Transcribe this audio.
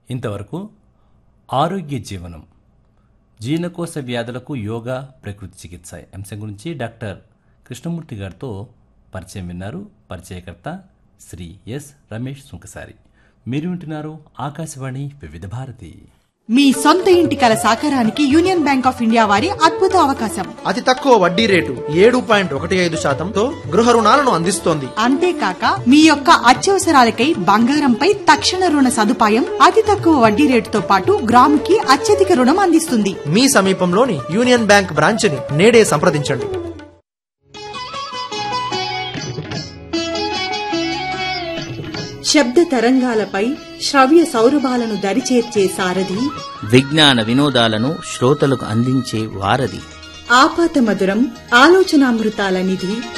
ఇంతవరకు ఆరోగ్య జీవనం జీర్ణకోశ వ్యాధులకు యోగా ప్రకృతి చికిత్స అంశం గురించి డాక్టర్ కృష్ణమూర్తి గారితో పరిచయం విన్నారు పరిచయకర్త శ్రీ ఎస్ రమేష్ సుంకసారి మీరు వింటున్నారు ఆకాశవాణి వివిధ భారతి మీ సొంత ఇంటి కల సాకారానికి యూనియన్ బ్యాంక్ ఆఫ్ ఇండియా వారి అద్భుత అవకాశం అతి తక్కువ వడ్డీ రేటు ఏడు పాయింట్ ఒకటి ఐదు శాతంతో గృహ రుణాలను అందిస్తోంది అంతేకాక మీ యొక్క అత్యవసరాలకై బంగారంపై తక్షణ రుణ సదుపాయం అతి తక్కువ వడ్డీ రేటుతో పాటు గ్రాముకి అత్యధిక రుణం అందిస్తుంది మీ సమీపంలోని యూనియన్ బ్యాంక్ బ్రాంచ్ని నేడే సంప్రదించండి శబ్ద తరంగాలపై శ్రవ్య సౌరభాలను దరిచేర్చే సారథి విజ్ఞాన వినోదాలను శ్రోతలకు అందించే వారధి ఆపాత మధురం ఆలోచనామృతాల నిధి